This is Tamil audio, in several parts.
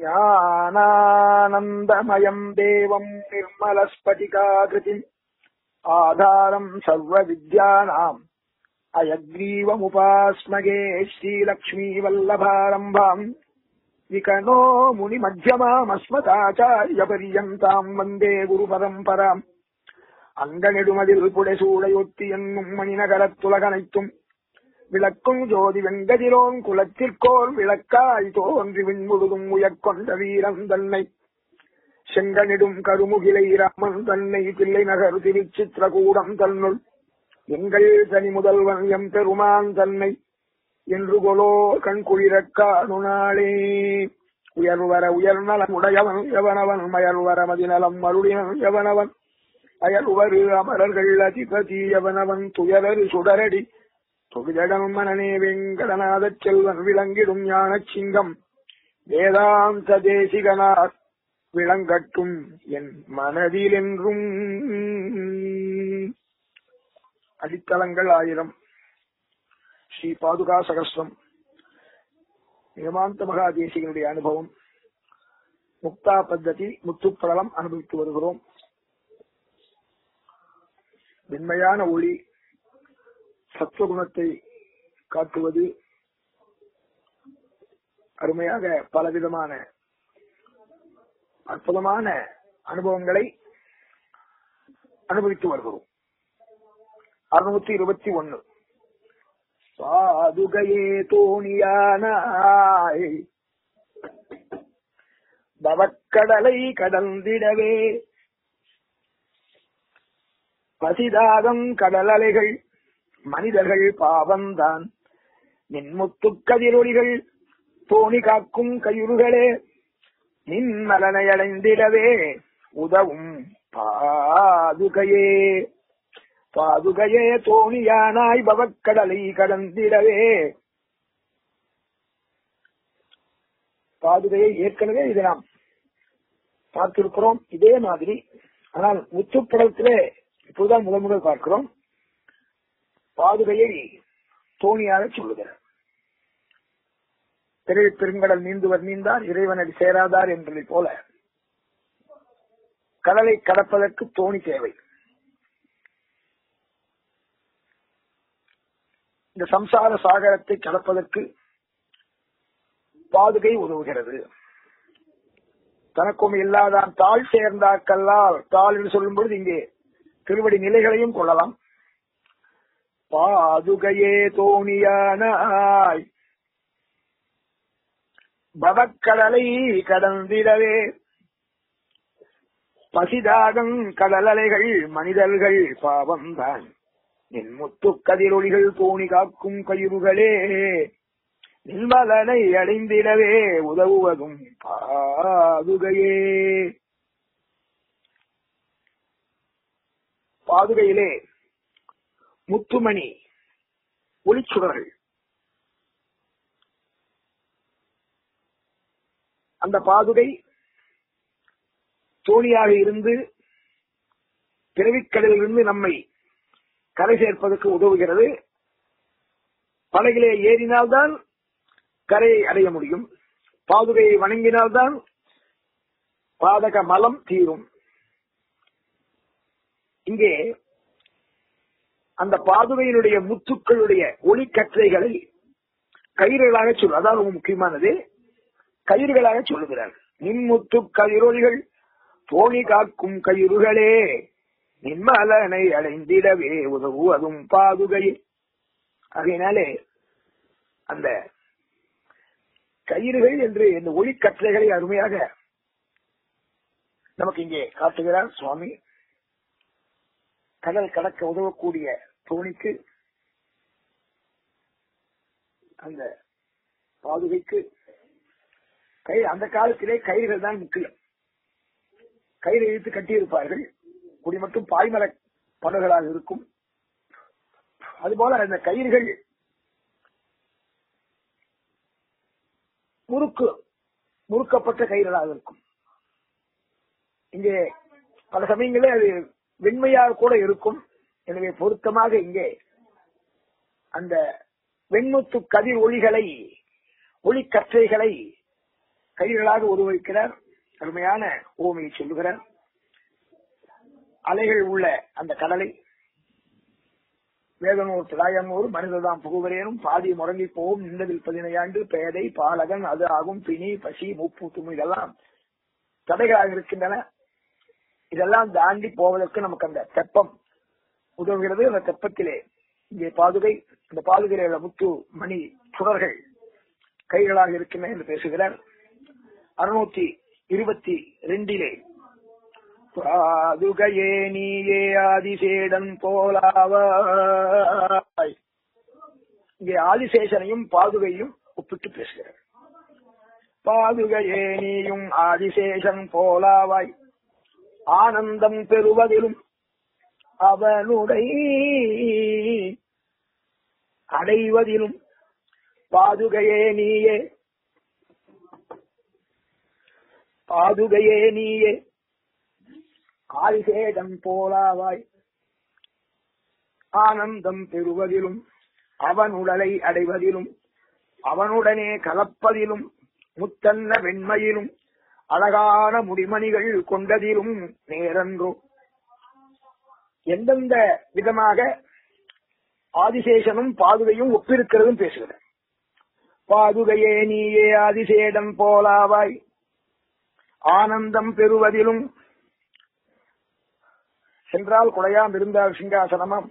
ஞானானந்தமயம் தேவம் நிர்மலஸ்பட்டிகாகிருதிம் ஆதாரம் சர்வ வித்யானாம் அயக்ரீவமுபாஸ்மகே ஸ்ரீலக்ஷ்மீ வல்லபாரம்பாம் விகனோ முனி மத்தியமாமஸ்மதாச்சாரிய பரியந்தாம் வந்தே குரு பரம்பராம் அங்கநெடுமதில் புடைசூடையொத்தி என்னும் மணிநகரத்துலகனைத்தும் விளக்கும் ஜோதி வெங்கதிரோன் குலத்திற்கோர் விளக்காய் தோன்றி விண்முழுதும் உயர்கொண்ட வீரன் தன்னை செங்கனிடும் கருமுகிலை ராமன் தன்னை பிள்ளை நகர் திருச்சித்திரகூடம் தன்னுள் எங்கள் தனி முதல்வன் எம் பெருமான் தன்னை என்று கொலோ கண்குளிரக் காணுநாளே உயர்வர உயர்நலம் உடையவன் எவனவன் மயல்வர மதிநலம் மருளினன் எவனவன் அயல்வரு அமரர்கள் அதிபதி எவனவன் துயரரு சுடரடி தொகுதடம் மனநே வெங்கடநாதச் செல்வன் விளங்கிடும் ஞானச் சிங்கம் வேதாந்த தேசிகனார் விளங்கட்டும் என் மனதில் என்றும் அடித்தளங்கள் ஆயிரம் ஸ்ரீ பாதுகா சகஸ்ரம் நிகமாந்த மகாதேசிகனுடைய அனுபவம் முக்தா பத்ததி முத்துப்பிரளம் அனுபவித்து வருகிறோம் வெண்மையான ஒளி சத்துவகுணத்தை காட்டுவது அருமையாக பலவிதமான அற்புதமான அனுபவங்களை அனுபவித்து வருகிறோம் அறுநூத்தி இருபத்தி ஒன்னு சாதுகையே தோணியானாய் பவக்கடலை கடந்திடவே பசிதாகம் கடலலைகள் மனிதர்கள் பாவம்தான் நின்முத்து கதிரொலிகள் தோணி காக்கும் கயுறுகளே நின் மலனை அடைந்திடவே உதவும் பாதுகையே பாதுகையே தோணியானாய் பவக்கடலை கடந்திடவே பாதுகையை ஏற்கனவே இதை நாம் பார்த்திருக்கிறோம் இதே மாதிரி ஆனால் முத்துப்படத்திலே இப்போதுதான் முதல் முதல் பார்க்கிறோம் பாதுகையை தோணியாக சொல்லுகிறார் திரை பெருங்கடல் நீந்துவர் நீந்தார் இறைவனடி சேராதார் என்பதை போல கடலை கடப்பதற்கு தோணி தேவை இந்த சம்சார சாகரத்தை கடப்பதற்கு பாதுகை உதவுகிறது தனக்கும் இல்லாதான் தாழ் சேர்ந்தாக்கல்லால் தாள் என்று சொல்லும் பொழுது இங்கே திருவடி நிலைகளையும் கொள்ளலாம் பாதுகையே தோணியானாய் பவக்கடலை கடந்திடவே பசிதாகம் கடலலைகள் மனிதர்கள் பாவம்தான் நின் முத்து கதிரொலிகள் தோணி காக்கும் கயிறுகளே நின்மலனை அடைந்திடவே உதவுவதும் பாதுகையே பாதுகையிலே முத்துமணி ஒளிச்சுடர்கள் அந்த பாதுகை தோணியாக இருந்து பிறவிக்கடலிலிருந்து நம்மை கரை சேர்ப்பதற்கு உதவுகிறது படகிலே ஏறினால்தான் கரையை அடைய முடியும் பாதுகையை வணங்கினால்தான் பாதக மலம் தீரும் இங்கே அந்த பாதுகையினுடைய முத்துக்களுடைய ஒளிக்கற்றைகளை கயிறுகளாக சொல் அதான் ரொம்ப முக்கியமானது கயிறுகளாக சொல்லுகிறார் நின்முத்து கயிறொலிகள் தோணி காக்கும் கயிறுகளே நின்மலனை அடைந்திடவே உதவுவதும் பாதுகை அதனாலே அந்த கயிறுகள் என்று இந்த ஒளிக்கற்றைகளை அருமையாக நமக்கு இங்கே காட்டுகிறார் சுவாமி கடல் கடக்க உதவக்கூடிய தோணிக்கு அந்த பாதுகைக்கு கயிறு அந்த காலத்திலே கயிறுகள் தான் முக்கியம் கயிறு இழுத்து கட்டியிருப்பார்கள் குடி மட்டும் பாய்மர படகுகளாக இருக்கும் அதுபோல அந்த கயிறுகள் முறுக்கு முறுக்கப்பட்ட கயிறுகளாக இருக்கும் இங்கே பல சமயங்களில் அது வெண்மையாக கூட இருக்கும் எனவே பொருத்தமாக இங்கே அந்த வெண்முத்து கதிர் ஒளிகளை ஒளிக்கற்றைகளை கைகளாக உருவகிக்கிறார் அருமையான ஓமையை சொல்லுகிறார் அலைகள் உள்ள அந்த கடலை வேதனூர் திராயனூர் மனிததாம் புகுவரேனும் பாதி முடங்கி போகும் நின்றதில் பதினையாண்டு பேதை பாலகன் அது ஆகும் பிணி பசி மூப்பு தும்மு இதெல்லாம் தடைகளாக இருக்கின்றன இதெல்லாம் தாண்டி போவதற்கு நமக்கு அந்த தெப்பம் உதவுகிறது அந்த தெப்பத்திலே இங்கே பாதுகை அந்த பாதுகையில உள்ள முத்து மணி சுடர்கள் கைகளாக இருக்கின்றன என்று பேசுகிறார் அறுநூத்தி இருபத்தி ரெண்டிலே பாதுகையே நீயே ஆதிசேடன் போலாவாய் இங்கே ஆதிசேஷனையும் பாதுகையும் ஒப்பிட்டு பேசுகிறார் பாதுகையே நீயும் ஆதிசேஷன் போலாவாய் ஆனந்தம் பெறுவதிலும் அவனுடை அடைவதிலும் பாதுகையே நீயே பாதுகையே நீயே ஆதிசேடம் போலாவாய் ஆனந்தம் பெறுவதிலும் அவன் உடலை அடைவதிலும் அவனுடனே கலப்பதிலும் முத்தன்ன வெண்மையிலும் அழகான முடிமணிகள் கொண்டதிலும் நேரன்றோ எந்தெந்த விதமாக ஆதிசேஷனும் பாதுகையும் ஒப்பிருக்கிறதும் பேசுகிறார் பாதுகையே நீயே ஆதிசேடம் போலாவாய் ஆனந்தம் பெறுவதிலும் சென்றால் குடையாம் இருந்தால் சிங்காசனமாம்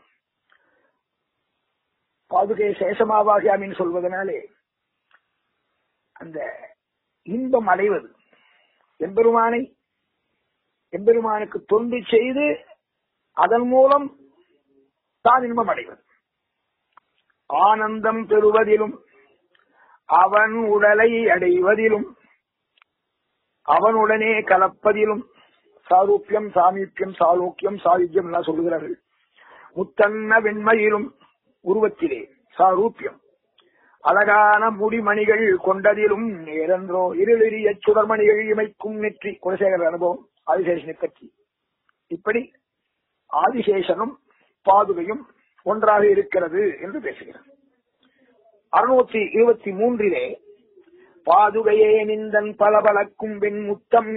பாதுகை சேஷமாவாகியாமின் சொல்வதனாலே அந்த இன்பம் அடைவது எம்பெருமானை எம்பெருமானுக்கு தொண்டு செய்து அதன் மூலம் தான் இன்பம் அடைவது ஆனந்தம் பெறுவதிலும் அவன் உடலை அடைவதிலும் அவனுடனே கலப்பதிலும் சாரூப்பியம் சாமீப்பியம் சாலோக்கியம் சாயுஜ்யம் எல்லாம் சொல்லுகிறார்கள் முத்தன்ன வெண்மையிலும் உருவத்திலே சாரூப்பியம் அழகான முடிமணிகள் கொண்டதிலும் நேரன்றோ இருளிரிய சுடர்மணிகள் இமைக்கும் நெற்றி குலசேகர அனுபவம் ஆதிசேஷனை பற்றி இப்படி ஆதிசேஷனும் பாதுகையும் ஒன்றாக இருக்கிறது என்று பேசுகிறார் அறுநூற்றி இருபத்தி மூன்றிலே பாதுகையே நிந்தன் பலபலக்கும் வெண்முத்தம்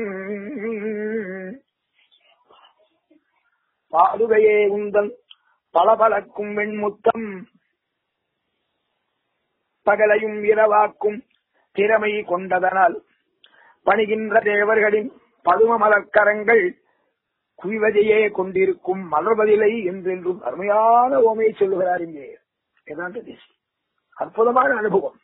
பாதுகையே உந்தன் பலபலக்கும் வெண்முத்தம் பகலையும் இரவாக்கும் திறமை கொண்டதனால் பணிகின்ற தேவர்களின் பதும மலர்க்கரங்கள் குவிவதையே கொண்டிருக்கும் மலர்வதில்லை என்றென்றும் அருமையான ஓமையை சொல்லுகிறார் இங்கே வேதாந்த தேசி அற்புதமான அனுபவம்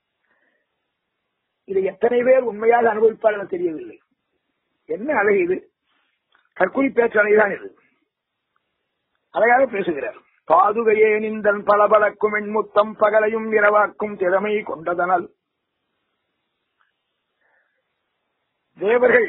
இதை எத்தனை பேர் உண்மையாக அனுபவிப்பார்கள் தெரியவில்லை என்ன அழகு இது கற்குறி பேச்சலைதான் இது அழகாக பேசுகிறார் பாதுகையே நிந்தன் பளபளக்கும் எண்முத்தம் பகலையும் இரவாக்கும் திறமை கொண்டதனால் தேவர்கள்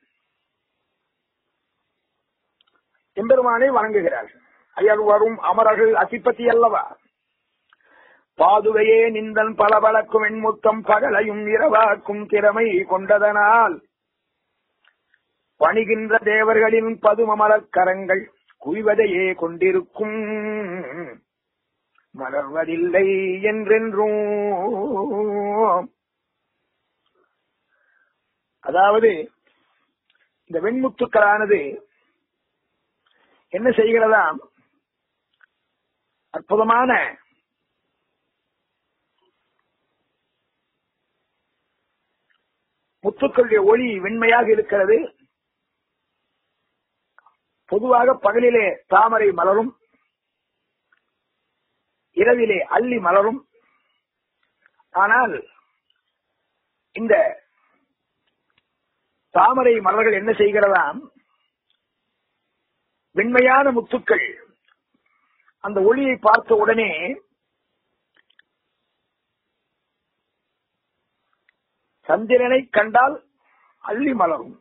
எம்பெருமானை வணங்குகிறார்கள் அயல் வரும் அமரர்கள் அதிபதி அல்லவா பாதுகையே நிந்தன் பளபளக்கும் எண்முத்தம் பகலையும் இரவாக்கும் திறமை கொண்டதனால் பணிகின்ற தேவர்களின் பதுமமலர் கரங்கள் குய்வதையே கொண்டிருக்கும் மலர்வதில்லை என்றென்றும் அதாவது இந்த வெண்முத்துக்களானது என்ன செய்கிறதாம் அற்புதமான முத்துக்களுடைய ஒளி வெண்மையாக இருக்கிறது பொதுவாக பகலிலே தாமரை மலரும் இரவிலே அள்ளி மலரும் ஆனால் இந்த தாமரை மலர்கள் என்ன செய்கிறதாம் வெண்மையான முத்துக்கள் அந்த ஒளியை பார்த்த உடனே சந்திரனை கண்டால் அள்ளி மலரும்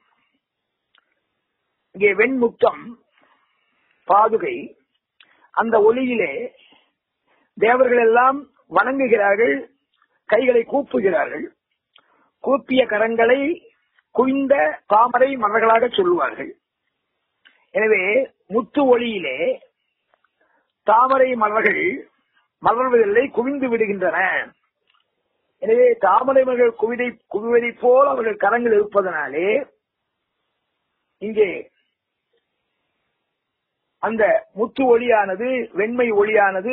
இங்கே வெண்முத்தம் பாதுகை அந்த ஒளியிலே தேவர்கள் எல்லாம் வணங்குகிறார்கள் கைகளை கூப்புகிறார்கள் கூப்பிய கரங்களை குவிந்த தாமரை மலர்களாக சொல்லுவார்கள் எனவே முத்து ஒளியிலே தாமரை மலர்கள் மலர்வதில்லை குவிந்து விடுகின்றன எனவே தாமரை மகள் குவிதை குவிவதை போல் அவர்கள் கரங்கள் இருப்பதனாலே இங்கே அந்த முத்து ஒளியானது வெண்மை ஒளியானது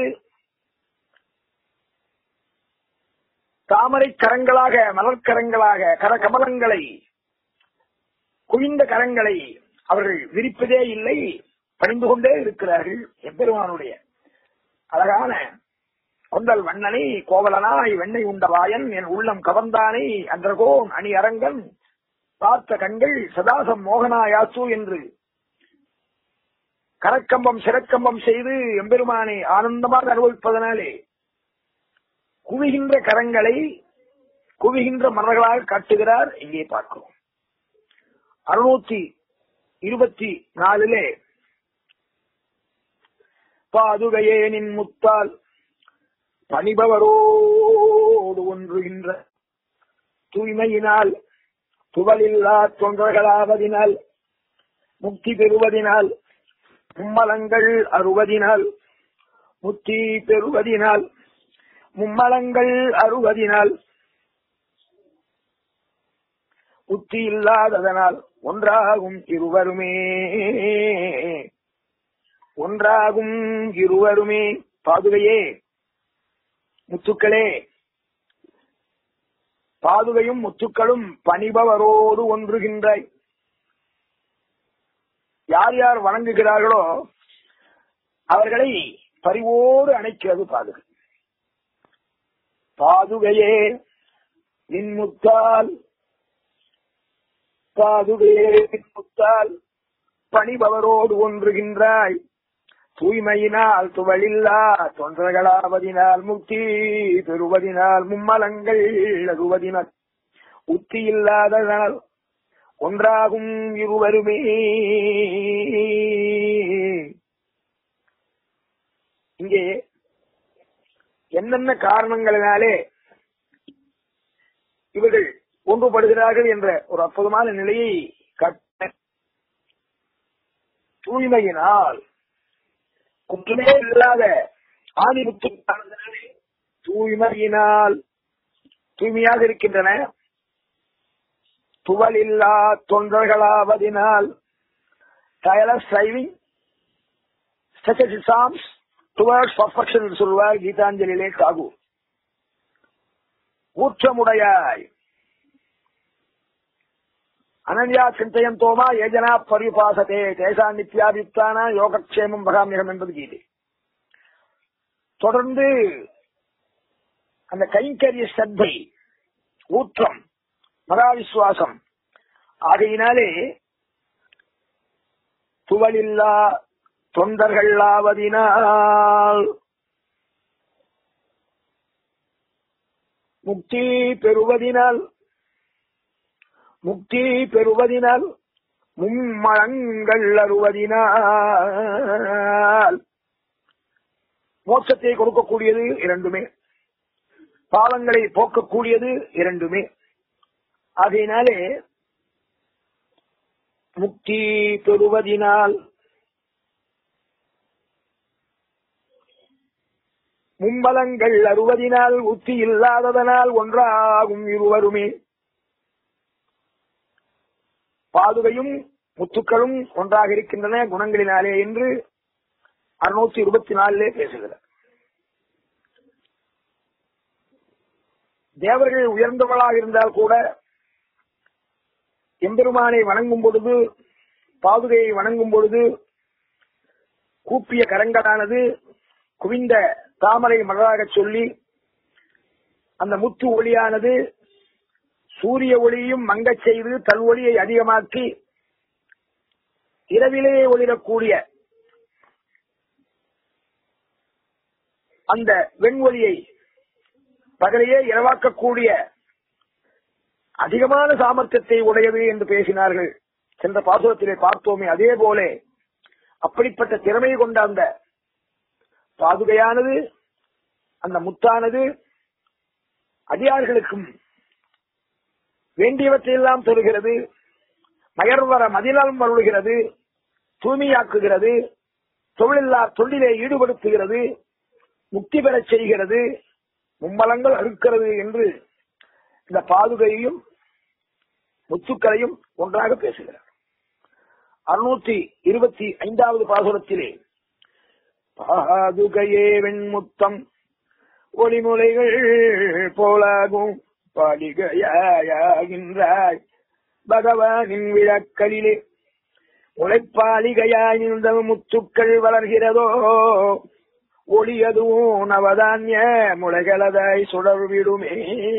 தாமரை கரங்களாக மலர்கரங்களாக கர கமலங்களை குவிந்த கரங்களை அவர்கள் விரிப்பதே இல்லை பணிந்து கொண்டே இருக்கிறார்கள் எம்பெருமானுடைய அழகான கொண்டல் வண்ணனை கோவலனாய் வெண்ணை உண்ட வாயன் என் உள்ளம் கவர்ந்தானை அன்றகோன் அணி அரங்கன் பார்த்த கண்கள் சதாசம் மோகனாயாசு என்று கரக்கம்பம் சிறக்கம்பம் செய்து எம்பெருமானை ஆனந்தமாக அனுபவிப்பதனாலே குவிகின்ற கரங்களை குவிகின்ற மலர்களாக காட்டுகிறார் இங்கே பார்க்கிறோம் அறுநூத்தி இருபத்தி நாலிலே பாதுகையே நின் முத்தால் பணிபவரோடு ஒன்றுகின்ற தூய்மையினால் துவலில்லா தொண்டர்களாவதினால் முக்தி பெறுவதினால் மும்மலங்கள் அறுவதினால் முக்தி பெறுவதினால் மும்மலங்கள் அறுவதினால் புத்தி இல்லாததனால் ஒன்றாகும் இருவருமே ஒன்றாகும் இருவருமே பாதுகையே முத்துக்களே பாதுகையும் முத்துக்களும் பணிபவரோடு ஒன்றுகின்றாய் யார் யார் வணங்குகிறார்களோ அவர்களை பரிவோடு அணைக்கிறது பாதுகை பாதுகையே நின் முத்தால் பாதுகையே நின் முத்தால் பணிபவரோடு ஒன்றுகின்றாய் தூய்மையினால் துவளில்லா தொன்றர்களாவதினால் முக்தி பெறுவதினால் மும்மலங்கள் அறுவதினால் உத்தி இல்லாததனால் ஒன்றாகும் இருவருமே இங்கே என்னென்ன காரணங்களினாலே இவர்கள் ஒன்றுபடுகிறார்கள் என்ற ஒரு அற்புதமான நிலையை கட்ட தூய்மையினால் குற்றமே இல்லாத ஆதிபுத்து தூய்மையினால் தூய்மையாக இருக்கின்றன துவலில்லா தொண்டர்களாவதினால் tireless striving arms towards perfection சொல்வார் கீதாஞ்சலிலே தாகூர் ஊற்றமுடையாய் அனன்யா சிந்தயம் தோமா ஏஜனா பரிபாசத்தே தேசா நித்யாபித்தான யோகக்ஷேமம் பகாமியம் என்பது கீதை தொடர்ந்து அந்த கைங்கரிய சத்தை ஊற்றம் மகாவிசுவாசம் ஆகையினாலே துவலில்லா தொண்டர்களாவதினால் முக்தி பெறுவதினால் முக்தி பெறுவதினால் மும்மழங்கள் அறுவதினால் மோட்சத்தை கொடுக்கக்கூடியது இரண்டுமே பாவங்களை போக்கக்கூடியது இரண்டுமே ஆகையினாலே முக்தி பெறுவதினால் மும்பலங்கள் அறுவதினால் உத்தி இல்லாததனால் ஒன்றாகும் இருவருமே பாதுகையும் முத்துக்களும் ஒன்றாக இருக்கின்றன குணங்களினாலே என்று அறுநூத்தி இருபத்தி நாலிலே பேசுகிறார் தேவர்கள் உயர்ந்தவர்களாக இருந்தால் கூட எம்பெருமானை வணங்கும் பொழுது பாதுகையை வணங்கும் பொழுது கூப்பிய கரங்களானது குவிந்த தாமரை மலராக சொல்லி அந்த முத்து ஒளியானது சூரிய ஒளியும் மங்கச் செய்து தன் ஒளியை அதிகமாக்கி இரவிலே ஒளிரக்கூடிய அந்த வெண்ஒளியை பகலையே இரவாக்கக்கூடிய அதிகமான சாமர்த்தியத்தை உடையது என்று பேசினார்கள் சென்ற பாசுரத்திலே பார்த்தோமே அதே போல அப்படிப்பட்ட திறமை கொண்ட அந்த பாதுகையானது அந்த முத்தானது அடியார்களுக்கும் வேண்டியவற்றையெல்லாம் தருகிறது மயர்வர மதிலம் வருகிறது தூய்மையாக்குகிறது தொழிலில்லா தொழிலே ஈடுபடுத்துகிறது முக்தி பெறச் செய்கிறது மும்மலங்கள் அறுக்கிறது என்று இந்த பாதுகையையும் முத்துக்களையும் ஒன்றாக பேசுகிறார் அறுநூத்தி இருபத்தி ஐந்தாவது பாசுரத்திலே பாதுகையே வெண்முத்தம் ஒளிமுலைகள் போலாகும் பாலிகையாகின்றாய் பகவானின் விழக்களிலே உழைப்பாளிகையாய் நின்ற முத்துக்கள் வளர்கிறதோ ஒளியதுவும் நவதானிய முளைகளதாய் சுடர் விடுமே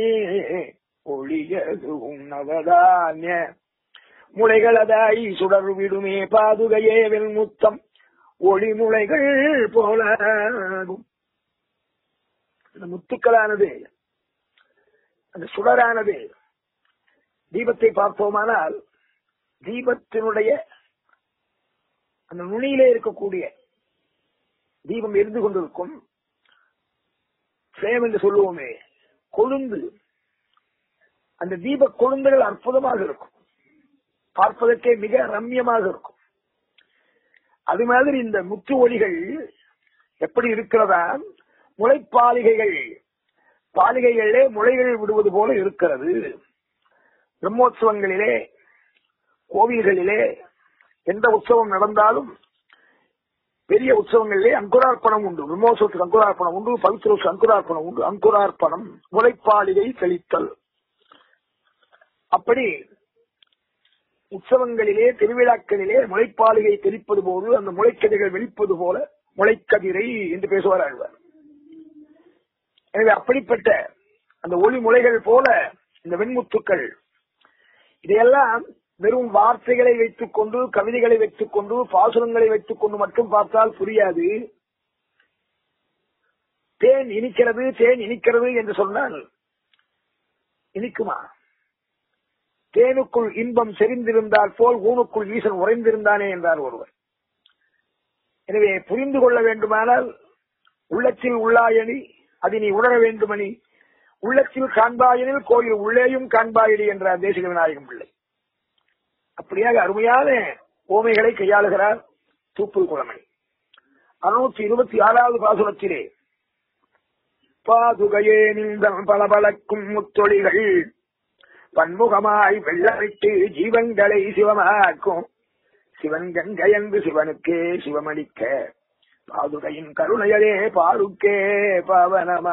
ஒளியதுவும் நவதானிய முளைகளதாய் சுடர் விடுமே பாதுகையே வெண்முத்தம் ஒளிமுளைகள் போலாகும் அந்த முத்துக்களானது அந்த சுடரானது தீபத்தை பார்த்தோமானால் தீபத்தினுடைய அந்த நுனியிலே இருக்கக்கூடிய தீபம் எரிந்து கொண்டிருக்கும் ஃப்ளேம் என்று சொல்லுவோமே கொழுந்து அந்த தீப கொழுந்துகள் அற்புதமாக இருக்கும் பார்ப்பதற்கே மிக ரம்யமாக இருக்கும் அது மாதிரி இந்த முத்து ஒளிகள் எப்படி இருக்கிறதா முளைப்பாலிகைகள் பாலிகைகளிலே முளைகள் விடுவது போல இருக்கிறது பிரம்மோற்சவங்களிலே கோவில்களிலே எந்த உற்சவம் நடந்தாலும் பெரிய உற்சவங்களிலே அங்குரார்ப்பணம் உண்டு பிரம்மோற்சவத்துக்கு அங்குரார்ப்பணம் உண்டு பவித்ரோக்கு அங்குரார்ப்பணம் உண்டு அங்குரார்ப்பணம் முளைப்பாலிகை தெளித்தல் அப்படி உற்சவங்களிலே திருவிழாக்களிலே முளைப்பாலிகை தெளிப்பது போது அந்த முளைக்கதிர்கள் வெளிப்பது போல முளைக்கதிரை என்று பேசுவார் ஆழ்வார் எனவே அப்படிப்பட்ட அந்த ஒளி முளைகள் போல இந்த வெண்முத்துக்கள் இதையெல்லாம் வெறும் வார்த்தைகளை வைத்துக் கொண்டு கவிதைகளை வைத்துக் கொண்டு பாசுரங்களை வைத்துக் கொண்டு மட்டும் பார்த்தால் புரியாது தேன் இனிக்கிறது தேன் இனிக்கிறது என்று சொன்னால் இனிக்குமா தேனுக்குள் இன்பம் செறிந்திருந்தால் போல் ஊனுக்குள் ஈசன் உறைந்திருந்தானே என்றார் ஒருவர் எனவே புரிந்து கொள்ள வேண்டுமானால் உள்ளத்தில் உள்ளாயணி அதை நீ உணர வேண்டுமணி உள்ளத்தில் காண்பாயனில் கோயில் உள்ளேயும் காண்பாயடி என்றார் தேசிக விநாயகம் பிள்ளை அப்படியாக அருமையான ஓமைகளை கையாளுகிறார் தூப்புல் குளமணி அறுநூத்தி இருபத்தி ஆறாவது பாசுரத்திலே பாதுகையே நின்றன் பளபளக்கும் முத்தொழிகள் பன்முகமாய் வெள்ளமிட்டு ஜீவன்களை சிவமாக்கும் சிவன் கங்கை என்று சிவனுக்கே சிவமளிக்க பாதுகையின் கருணையரே பாருக்கே பவனமா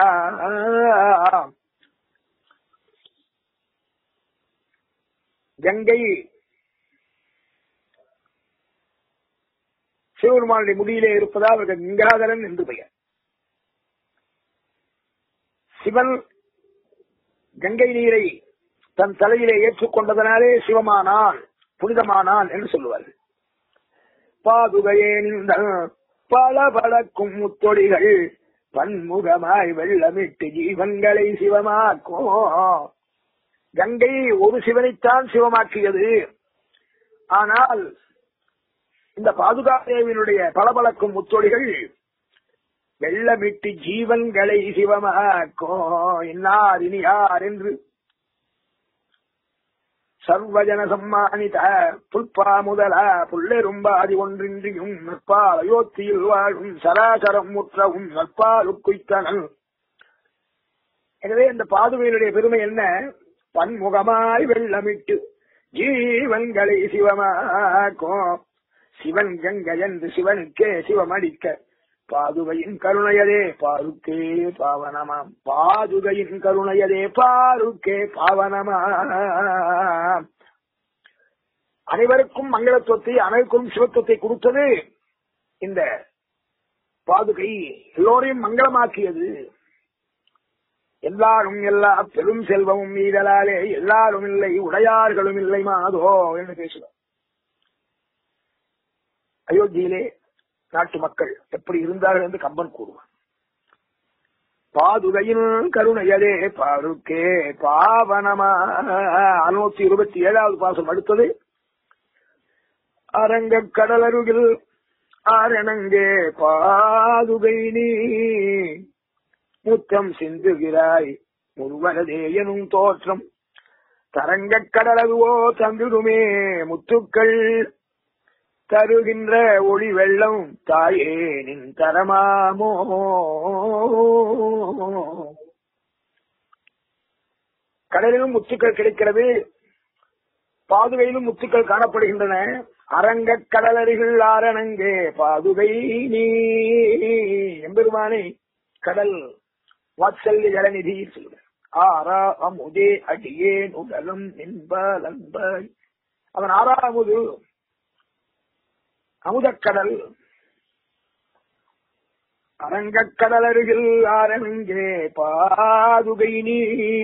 கங்கை சிவபெருமானுடைய முடியிலே இருப்பதா அவர்கள் கங்காதரன் என்று பெயர் சிவன் கங்கை நீரை தன் தலையிலே ஏற்றுக்கொண்டதனாலே சிவமானான் புனிதமானான் என்று சொல்லுவார்கள் பாதுகையே நின்ற பல பழக்கும் முத்தொடிகள் பன்முகமாய் வெள்ளமிட்டு ஜீவன்களை சிவமாக்கும் கங்கை ஒரு சிவனைத்தான் சிவமாக்கியது ஆனால் இந்த பாதுகாதேவினுடைய பளபளக்கும் முத்தொடிகள் வெள்ளமிட்டு ஜீவன்களை சிவமாக்கும் இன்னார் இனி யார் என்று சர்வஜன சம்மானித புல்பா முதல புல்லெரும்பாதி ஒன்றின்றியும் நற்பால் அயோத்தியில் வாழும் சராசரம் முற்றவும் நற்பால் உக்குய்த்தனல் எனவே இந்த பாதுகையினுடைய பெருமை என்ன பன்முகமாய் வெள்ளமிட்டு ஜீவன்களை சிவமாக்கும் சிவன் கங்கை என்று சிவனுக்கே சிவமடிக்க பாதுகையின் கருணையதே பாருக்கே பாவனமாம் பாதுகையின் கருணையதே பாருக்கே பாவனமாம் அனைவருக்கும் மங்களத்துவத்தை அனைவருக்கும் சிவத்துவத்தை கொடுத்தது இந்த பாதுகை எல்லோரையும் மங்களமாக்கியது எல்லாரும் எல்லா பெரும் செல்வமும் மீதலாலே எல்லாரும் இல்லை உடையார்களும் இல்லை மாதோ என்று பேசுகிறார் அயோத்தியிலே நாட்டு மக்கள் எப்படி இருந்தார்கள் என்று கம்பன் கூறுவார் பாதுகையின் கருணையதே பாருக்கே பாவனமா அறுநூத்தி இருபத்தி ஏழாவது பாசம் அடுத்தது அரங்க கடலருகில் ஆரணங்கே பாதுகை நீ முத்தம் சிந்துகிறாய் முருவனதே எனும் தோற்றம் தரங்க கடலதுவோ தந்திடுமே முத்துக்கள் தருகின்ற ஒளி வெள்ளம் தாயே நின் தரமாமோ கடலிலும் முத்துக்கள் கிடைக்கிறது பாதுகையிலும் முத்துக்கள் காணப்படுகின்றன அரங்க கடலருகில் ஆரணங்கே பாதுகை நீ எம்பெருமானை கடல் வாத்சல்ய ஜலநிதி சொல்ற ஆரா அமுதே அடியேன் உடலும் நின்பல் அன்பாய் அவன் ஆறாமுது அமுதக்கடல் அரங்கக்கடல் அருகில் ஆரங்கே பாதுகை நீ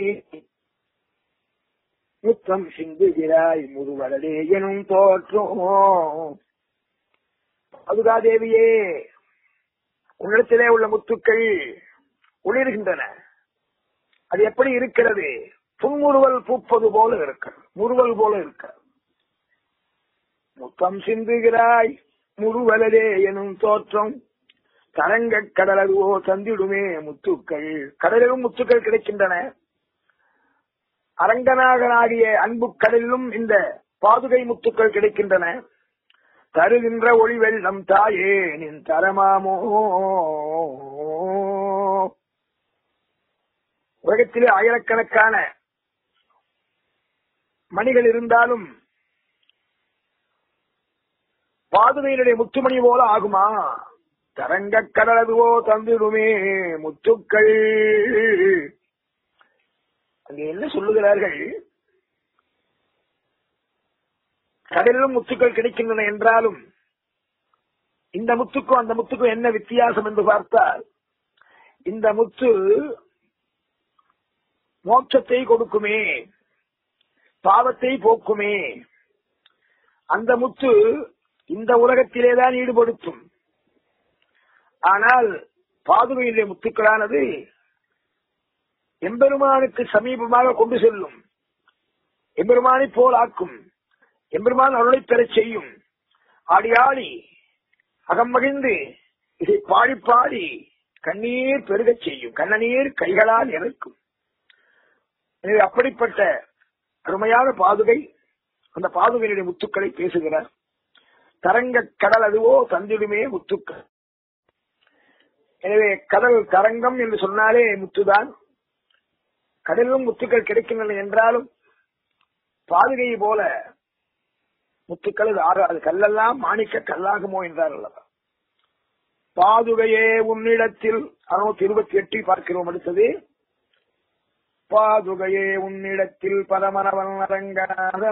முத்தம் சிந்துகிறாய் முருவரடே எனும் தோற்றும் பாதுகாதேவியே உன்னிடத்திலே உள்ள முத்துக்கள் ஒளிர்கின்றன அது எப்படி இருக்கிறது புன்முறுவல் பூப்பது போல இருக்க முறுவல் போல இருக்க முத்தம் சிந்துகிறாய் முருவலரே எனும் தோற்றம் தரங்க கடலதுவோ தந்திடுமே முத்துக்கள் கடலிலும் முத்துக்கள் கிடைக்கின்றன அரங்கநாகனாகிய அன்பு கடலிலும் இந்த பாதுகை முத்துக்கள் கிடைக்கின்றன தருகின்ற ஒளி வெள்ளம் தாயே நின் தரமாமோ உலகத்திலே ஆயிரக்கணக்கான மணிகள் இருந்தாலும் பாதுகையினுடைய முத்துமணி போல ஆகுமா தரங்க கடலதுவோ தந்திடுமே முத்துக்கள் அங்கே என்ன சொல்லுகிறார்கள் கடலிலும் முத்துக்கள் கிடைக்கின்றன என்றாலும் இந்த முத்துக்கும் அந்த முத்துக்கும் என்ன வித்தியாசம் என்று பார்த்தால் இந்த முத்து மோட்சத்தை கொடுக்குமே பாவத்தை போக்குமே அந்த முத்து இந்த உலகத்திலேதான் ஈடுபடுத்தும் ஆனால் பாதுகையிலே முத்துக்களானது எம்பெருமானுக்கு சமீபமாக கொண்டு செல்லும் எம்பெருமானை போல் ஆக்கும் எம்பெருமான் அருளை பெறச் செய்யும் ஆடி ஆடி அகம் மகிழ்ந்து இதை பாடி பாடி கண்ணீர் பெருகச் செய்யும் கண்ணநீர் கைகளால் இறைக்கும் எனவே அப்படிப்பட்ட அருமையான பாதுகை அந்த பாதுகையினுடைய முத்துக்களை பேசுகிறார் தரங்க கடல் அதுவோ தந்திடுமே முத்துக்கள் எனவே கடல் தரங்கம் என்று சொன்னாலே முத்துதான் கடலிலும் முத்துக்கள் கிடைக்கின்றன என்றாலும் பாதுகையை போல முத்துக்கள் அது ஆறாது கல்லெல்லாம் மாணிக்க கல்லாகுமோ என்றார் அல்லவா பாதுகையே உன்னிடத்தில் அறுநூத்தி இருபத்தி எட்டில் பார்க்கிறோம் அடுத்தது பாதுகையே உன்னிடத்தில் பரமரவன் அரங்காத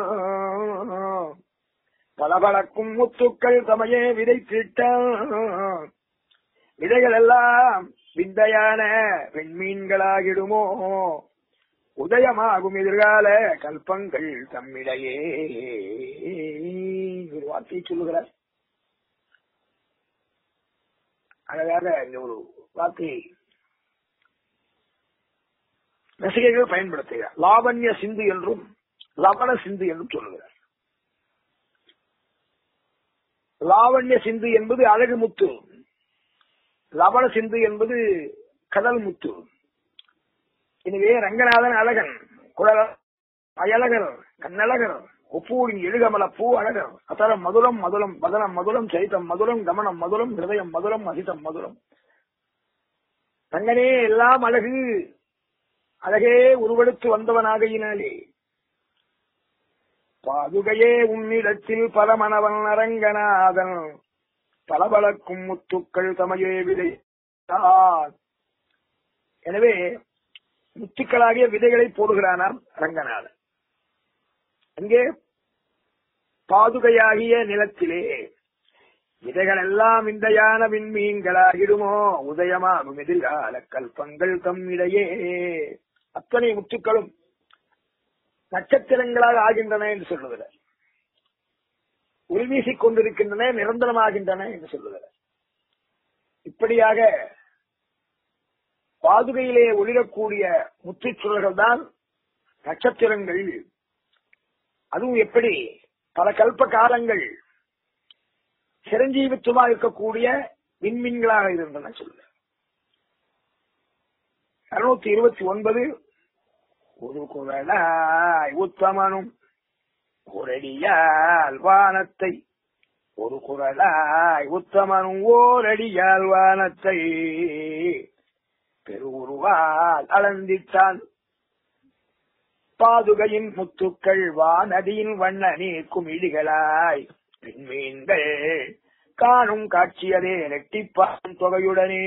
பளபளக்கும் முத்துக்கள் தமையே விதைத்திட்ட விதைகள் எல்லாம் விந்தையான பெண்மீன்களாகிடுமோ உதயமாகும் எதிர்கால கல்பங்கள் தம்மிடையே ஒரு வார்த்தையை சொல்லுகிறார் அழகாக இந்த ஒரு வார்த்தையை ரசிகர்கள் பயன்படுத்துகிறார் லாவண்ய சிந்து என்றும் லவண சிந்து என்றும் சொல்லுகிறார் லாவண்ய சிந்து என்பது அழகு முத்து லவண சிந்து என்பது கடல் முத்து எனவே ரங்கநாதன் அழகன் குழல் அயலகர் கண்ணழகர் ஒப்பூரின் எழுகமல பூ அழகர் அத்தரம் மதுரம் மதுரம் பதனம் மதுரம் சரிதம் மதுரம் கமனம் மதுரம் ஹிருதயம் மதுரம் அதிதம் மதுரம் ரங்கனே எல்லாம் அழகு அழகே உருவெடுத்து வந்தவனாகையினாலே பாதுகையே உன்னிடத்தில் பரமணவன் அரங்கநாதன் பளபளக்கும் முத்துக்கள் தமையே விதை எனவே முத்துக்களாகிய விதைகளை போடுகிறானாம் ரங்கநாதன் அங்கே பாதுகையாகிய நிலத்திலே விதைகள் எல்லாம் இந்தையான விண்மீன்களாகிடுமோ உதயமாகும் எதிர்கால கல்பங்கள் தம்மிடையே அத்தனை முத்துக்களும் நட்சத்திரங்களாக ஆகின்றன என்று சொல்லுகிறார் உள்வீசிக் கொண்டிருக்கின்றன நிரந்தரமாகின்றன என்று சொல்லுகிறார் இப்படியாக பாதுகையிலே ஒளிரக்கூடிய முத்துச்சுடர்கள் தான் நட்சத்திரங்கள் அதுவும் எப்படி பல கல்ப காலங்கள் சிரஞ்சீவித்துவமா இருக்கக்கூடிய விண்மீன்களாக இருந்தன சொல்ல இருநூத்தி இருபத்தி ஒன்பது ஒரு குரலாய் உத்தமனும் ஓரடியால் வானத்தை ஒரு குரலாய் உத்தமனும் ஓரடியால் வானத்தை பெருவுருவால் அளந்திட்டான் பாதுகையின் முத்துக்கள் வானதியின் வண்ண நீர் குமிழிகளாய் மீன்கள் காணும் காட்சியதே நெட்டிப்பான் தொகையுடனே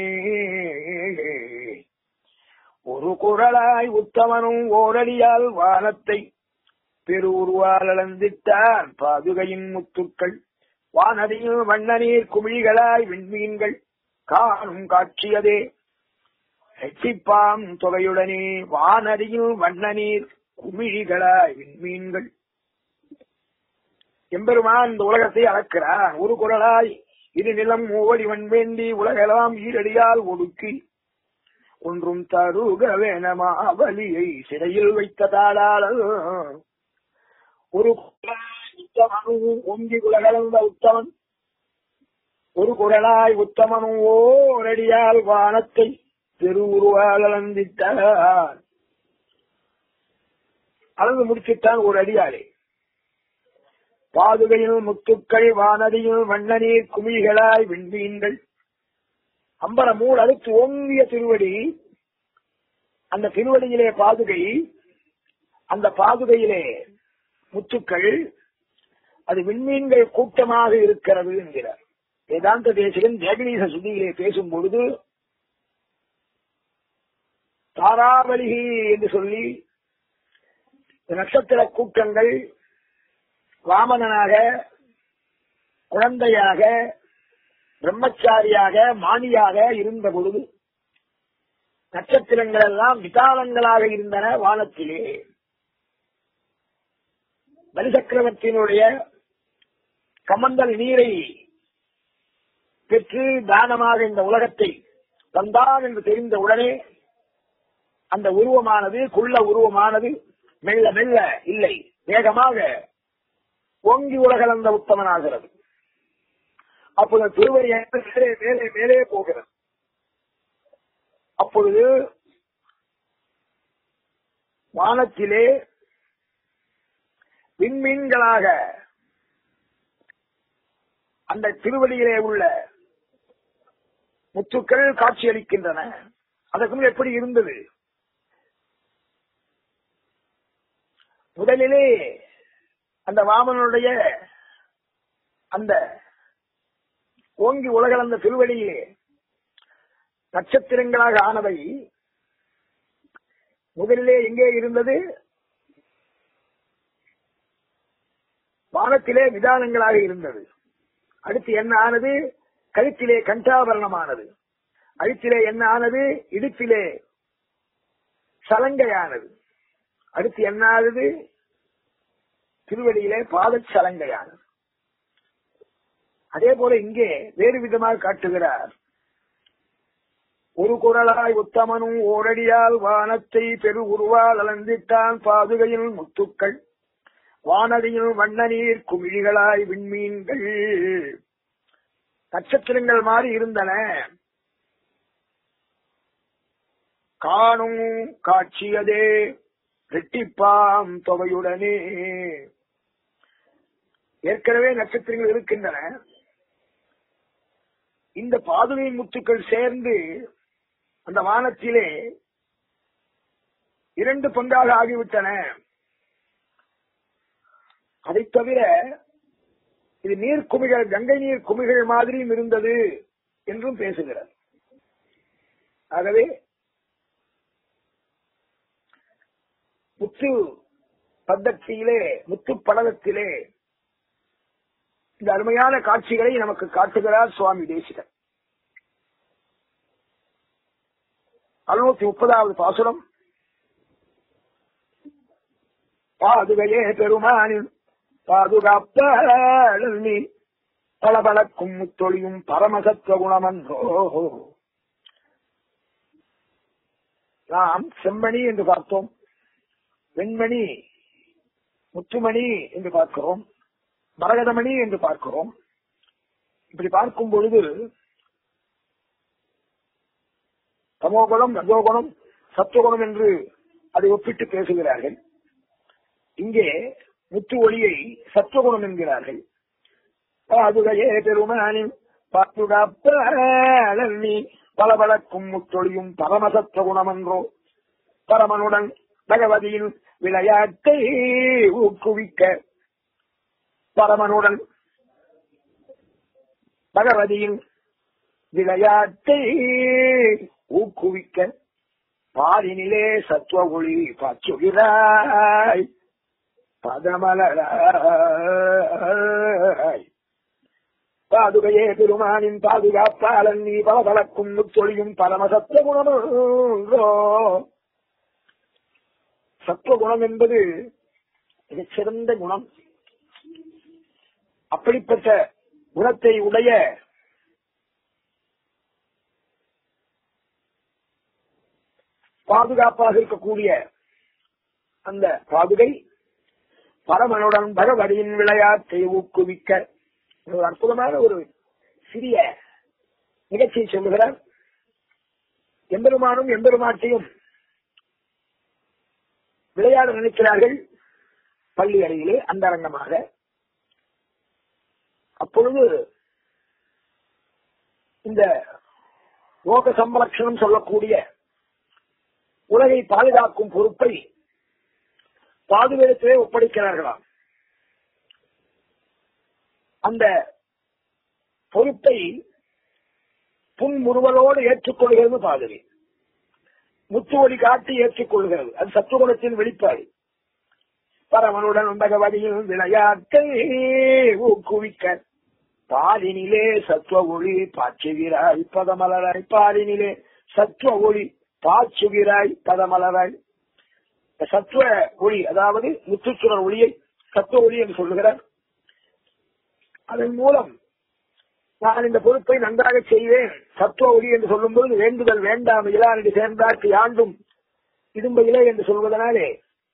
ஒரு குரலாய் உத்தமனும் ஓரடியால் வானத்தை பெருவுருவால் அளந்திட்டான் பாதுகையின் முத்துக்கள் வானதியில் வண்ண நீர் குமிழிகளாய் விண்மீன்கள் காணும் காட்சியதே நெட்டிப்பாம் தொகையுடனே வானதியில் வண்ண நீர் குமிழிகளாய் விண்மீன்கள் எம்பெருமான் இந்த உலகத்தை அளக்கிறான் ஒரு குரலாய் இரு நிலம் ஓடிவன் வேண்டி உலகெல்லாம் ஈரடியால் ஒடுக்கி ஒன்றும் தருக வேணமா வலியை சிறையில் வைத்த தாளாளர் ஒரு உத்தமனும் ஒங்கி உலகளந்த உத்தமன் ஒரு குரலாய் உத்தமனும் ஓரடியால் வானத்தை பெருவுருவால் அளந்திட்டார் அளந்து முடிச்சுட்டான் ஒரு அடியாளே பாதுகையில் முத்துக்கள் வானதியில் வண்ணநீர் குமிழ்களாய் விண்மீன்கள் அம்பர மூல் அடுத்து ஓங்கிய திருவடி அந்த திருவடியிலே பாதுகை அந்த பாதுகையிலே முத்துக்கள் அது விண்மீன்கள் கூட்டமாக இருக்கிறது என்கிறார் வேதாந்த தேசிகன் ஜெகனீச சுதியிலே பேசும் பொழுது தாராவலிகி என்று சொல்லி நட்சத்திர கூட்டங்கள் வாமனனாக குழந்தையாக பிரம்மச்சாரியாக மானியாக இருந்த பொழுது நட்சத்திரங்கள் எல்லாம் விதானங்களாக இருந்தன வானத்திலே பலிசக்கரவர்த்தியினுடைய கமந்தல் நீரை பெற்று தானமாக இந்த உலகத்தை தந்தான் என்று தெரிந்த உடனே அந்த உருவமானது குள்ள உருவமானது மெல்ல மெல்ல இல்லை வேகமாக ஓங்கி உலகளந்த உத்தமனாகிறது அப்பொழுது திருவரி மேலே மேலே மேலே போகிறது அப்பொழுது வானத்திலே விண்மீன்களாக அந்த திருவடியிலே உள்ள முத்துக்கள் காட்சியளிக்கின்றன அதற்கு முன் எப்படி இருந்தது முதலிலே அந்த வாமனுடைய அந்த ஓங்கி உலகளந்த திருவடியிலே நட்சத்திரங்களாக ஆனவை முதலிலே எங்கே இருந்தது வானத்திலே விதானங்களாக இருந்தது அடுத்து என்ன ஆனது கழுத்திலே கண்டாபரணமானது அழுத்திலே என்ன ஆனது இடுப்பிலே சலங்கையானது அடுத்து என்ன ஆனது திருவடியிலே பாதச் சலங்கையானது அதே போல இங்கே வேறு விதமாக காட்டுகிறார் ஒரு குரலாய் உத்தமனும் ஓரடியால் வானத்தை பெரு உருவால் அளந்திட்டான் பாதுகையில் முத்துக்கள் வானதியில் வண்ண நீர் குமிழிகளாய் விண்மீன்கள் நட்சத்திரங்கள் மாறி இருந்தன காணும் காட்சியதே ரெட்டிப்பாம் தொகையுடனே ஏற்கனவே நட்சத்திரங்கள் இருக்கின்றன இந்த பாதுகை முத்துக்கள் சேர்ந்து அந்த வானத்திலே இரண்டு பங்காக ஆகிவிட்டன அதை தவிர இது நீர் குமிகள் கங்கை நீர் குமிகள் மாதிரியும் இருந்தது என்றும் பேசுகிறார் ஆகவே முத்து பத்தத்திலே முத்து படலத்திலே இந்த அருமையான காட்சிகளை நமக்கு காட்டுகிறார் சுவாமி தேசிகர் அறுநூத்தி முப்பதாவது பாசுரம் பாதுகையே பெருமானின் பாதுகாப்பி பளபளக்கும் முத்தொழியும் பரமசத்துவ குணமன்றோ நாம் செம்மணி என்று பார்த்தோம் வெண்மணி முத்துமணி என்று பார்க்கிறோம் மரகதமணி என்று பார்க்கிறோம் இப்படி பார்க்கும் பொழுது தமோகுணம் ரஜோகுணம் சத்துவகுணம் என்று அதை ஒப்பிட்டு பேசுகிறார்கள் இங்கே முத்து ஒளியை சத்துவகுணம் என்கிறார்கள் பாதுகையே பெருமானின் பாதுகாப்பி பளபளக்கும் முத்தொழியும் பரமசத்துவ குணமன்றோ பரமனுடன் பகவதியின் விளையாட்டை ஊக்குவிக்க பரமனுடன் பகவதியின் விளையாட்டை ஊக்குவிக்க பாரினிலே சத்துவ ஒளி பாச்சுகிறாய் பதமலராய் பாதுகையே பெருமானின் பாதுகாப்பாளன் நீ பலபலக்கும் முத்தொழியும் பரமசத்துவ குணமோ சத்துவ குணம் என்பது மிகச் சிறந்த குணம் அப்படிப்பட்ட குணத்தை உடைய பாதுகாப்பாக இருக்கக்கூடிய அந்த பாதுகை பரமனுடன் பகவதியின் விளையாட்டை ஊக்குவிக்க ஒரு அற்புதமான ஒரு சிறிய நிகழ்ச்சியை சொல்லுகிறார் எம்பெருமானும் எம்பெருமாட்டையும் விளையாட நினைக்கிறார்கள் பள்ளி அறையிலே அந்தரங்கமாக அப்பொழுது இந்த லோக சம்பரட்சணம் சொல்லக்கூடிய உலகை பாதுகாக்கும் பொறுப்பை பாதுகாத்திலே ஒப்படைக்கிறார்களாம் அந்த பொறுப்பை புன்முறுவலோடு ஏற்றுக்கொள்கிறது பாதுகை முத்துவடி காட்டி ஏற்றுக்கொள்கிறது அது சத்துவகுணத்தின் வெளிப்பாடு பரமனுடன் பகவதியில் விளையாட்டை ஊக்குவிக்க பாலினிலே சத்துவ ஒளி பாய்ச்சுகிறாய் பதமலராய் பாலினிலே சத்துவ ஒளி பாய்ச்சுகிறாய் பதமலராய் சத்துவ ஒளி அதாவது முத்துச்சுடர் ஒளியை சத்துவ ஒளி என்று சொல்லுகிறார் அதன் மூலம் நான் இந்த பொறுப்பை நன்றாக செய்வேன் சத்துவ ஒளி என்று சொல்லும்போது வேண்டுதல் வேண்டாம் இலானடி சேர்ந்தார்க்கு யாண்டும் இடும்ப இலை என்று சொல்வதனாலே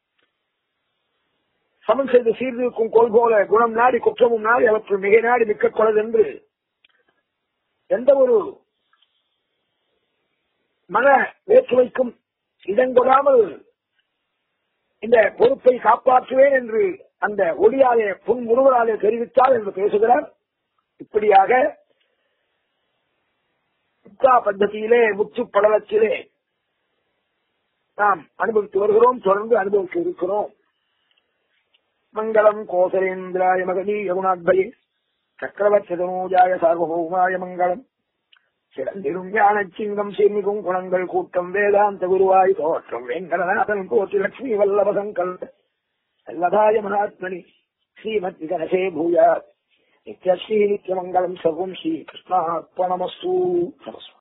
சமன் செய்து சீர்திருக்கும் கோல் போல குணம் நாடி குற்றமும் நாடி அவற்றுள் மிக நாடி மிக்க கொலது என்று எந்த ஒரு மன வேற்றுமைக்கும் இடங்கொடாமல் இந்த பொறுப்பை காப்பாற்றுவேன் என்று அந்த ஒளியாலே புன்முருவலாலே தெரிவித்தார் என்று பேசுகிறார் இப்படியாக முக்தா பద్ధதியிலே முத்து படலத்திலே நாம் அனுபவித்து வருகிறோம் தொடர்ந்து அனுபவித்து இருக்கிறோம் மங்களம் கோசலேந்திராய மகனீய குணாத்பயே சக்கரவர்த்தனோஜாய சார்வபௌமாய மங்களம் சிறந்திரும் ஞானச்சிங்கம் சிறுமிகும் குணங்கள் கூட்டம் வேதாந்த குருவாய் தோற்றம் வெங்கடநாதன் கோத்தி லட்சுமி வல்லபசங்கல் அல்லதாய மகாத்மனி ஸ்ரீமத் கணசே பூயாத் நித்யஸ்ரீ நித்யமங்கலம் சர்வம் ஸ்ரீ கிருஷ்ணார்ப்பணமஸ்து நமஸ்து